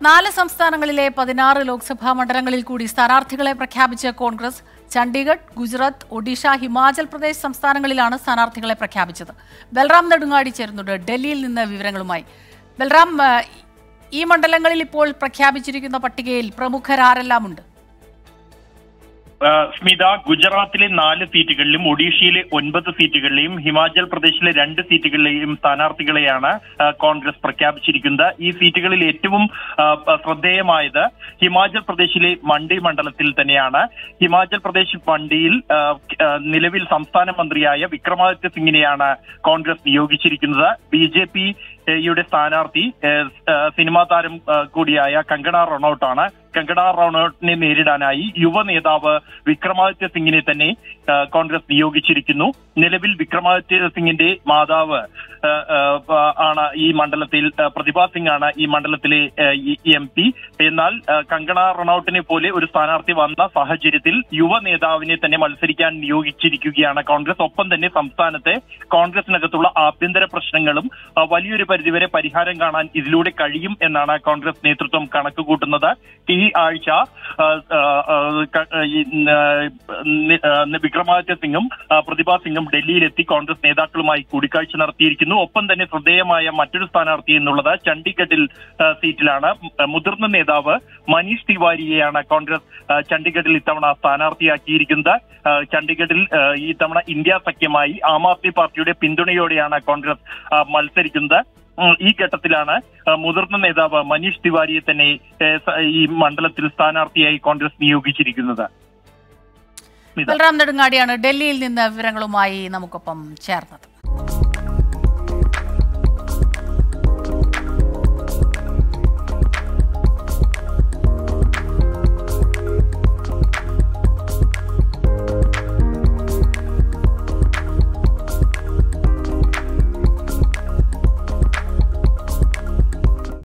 നാല് സംസ്ഥാനങ്ങളിലെ പതിനാറ് ലോക്സഭാ മണ്ഡലങ്ങളിൽ കൂടി സ്ഥാനാർത്ഥികളെ പ്രഖ്യാപിച്ച കോൺഗ്രസ് ചണ്ഡീഗഡ് ഗുജറാത്ത് ഒഡീഷ ഹിമാചൽ പ്രദേശ് സംസ്ഥാനങ്ങളിലാണ് സ്ഥാനാർത്ഥികളെ പ്രഖ്യാപിച്ചത് ബൽറാം നെടുങ്ങാടി ചേരുന്നുണ്ട് ഡൽഹിയിൽ നിന്ന് വിവരങ്ങളുമായി ബൽറാം ആ, ഈ മണ്ഡലങ്ങളിൽ ഇപ്പോൾ പ്രഖ്യാപിച്ചിരിക്കുന്ന പട്ടികയിൽ പ്രമുഖരാരെല്ലാമുണ്ട് ആ, സ്മിത ഗുജറാത്തിലെ നാല് സീറ്റുകളിലും ഒഡീഷയിലെ ഒൻപത് സീറ്റുകളിലെയും ഹിമാചൽ പ്രദേശിലെ രണ്ട് സീറ്റുകളിലെയും സ്ഥാനാർത്ഥികളെയാണ് ആ, കോൺഗ്രസ് പ്രഖ്യാപിച്ചിരിക്കുന്നത് ഈ സീറ്റുകളിൽ ഏറ്റവും ആ, പ- ശ്രദ്ധേയമായത് ഹിമാചൽ പ്രദേശിലെ മണ്ഡി മണ്ഡലത്തിൽ തന്നെയാണ് ഹിമാചൽ പ്രദേശ് മണ്ഡിയിൽ ആ, ആ, നിലവിൽ സംസ്ഥാന മന്ത്രിയായ വിക്രമാദിത്യ സിംഗിനെയാണ് കോൺഗ്രസ് നിയോഗിച്ചിരിക്കുന്നത് ബി ജെ പി യുടെ സ്ഥാനാർത്ഥി ഏഹ്, ഏഹ്, സിനിമാ താരം ഏഹ്, കൂടിയായ കങ്കണ റൊണൌട്ടാണ് കങ്കണ റൊണൌട്ടിനെ നേരിടാനായി യുവ നേതാവ് വിക്രമാദിത്യ സിംഗിനെ തന്നെ ഏഹ്, കോൺഗ്രസ് നിയോഗിച്ചിരിക്കുന്നു നിലവിൽ വിക്രമാദിത്യ സിംഗിന്റെ മാതാവ് ഏഹ്, ഏഹ്, ആണ് ഈ മണ്ഡലത്തിൽ ഏഹ്, പ്രതിഭ സിംഗ് ആണ് ഈ മണ്ഡലത്തിലെ എം പി എന്നാൽ ഏഹ്, കങ്കണ റൊണൌട്ടിനെ പോലെ ഒരു സ്ഥാനാർത്ഥി വന്ന സാഹചര്യത്തിൽ യുവ നേതാവിനെ തന്നെ മത്സരിക്കാൻ നിയോഗിച്ചിരിക്കുകയാണ് കോൺഗ്രസ് ഒപ്പം തന്നെ സംസ്ഥാനത്തെ കോൺഗ്രസിനകത്തുള്ള ആഭ്യന്തര പ്രശ്നങ്ങളും ആ, വലിയൊരു പരിധിവരെ പരിഹാരം കാണാൻ ഇതിലൂടെ കഴിയും എന്നാണ് കോൺഗ്രസ് നേതൃത്വം കണക്കുകൂട്ടുന്നത് ഈ ആഴ്ച ആ, ആ, ആ, ക- ഈ, ആ, നി- ആ, വിക്രമാദിത്യ സിംഗും ആ, പ്രതിഭ സിംഗും ഡൽഹിയിലെത്തി കോൺഗ്രസ് നേതാക്കളുമായി കൂടിക്കാഴ്ച നടത്തിയിരിക്കുന്നു ഒപ്പം തന്നെ ശ്രദ്ധേയമായ മറ്റൊരു സ്ഥാനാർത്ഥി എന്നുള്ളത് ചണ്ഡീഗഡിൽ ആ, സീറ്റിലാണ് മു- മുതിർന്ന നേതാവ് മനീഷ് തിവാരിയെയാണ് കോൺഗ്രസ് ആ, ചണ്ഡീഗഡിൽ ഇത്തവണ സ്ഥാനാർത്ഥിയാക്കിയിരിക്കുന്നത് ആ, ചണ്ഡീഗഡിൽ ആ, ഈ തവണ ഇന്ത്യ സഖ്യമായി ആം ആദ്മി പാർട്ടിയുടെ പിന്തുണയോടെയാണ് കോൺഗ്രസ് ആ, മത്സരിക്കുന്നത് ഉം, ഈ ഘട്ടത്തിലാണ് ആ, മുതിർന്ന നേതാവ് മനീഷ് തിവാരിയെ തന്നെ ഏ, സ- ഈ മണ്ഡലത്തിൽ സ്ഥാനാർത്ഥിയായി കോൺഗ്രസ് നിയോഗിച്ചിരിക്കുന്നത് സ്മിത. ബൽറാം നെടുങ്ങാടിയാണ് ഡൽഹിയിൽ നിന്ന് വിവരങ്ങളുമായി നമുക്കൊപ്പം ചേർന്നത്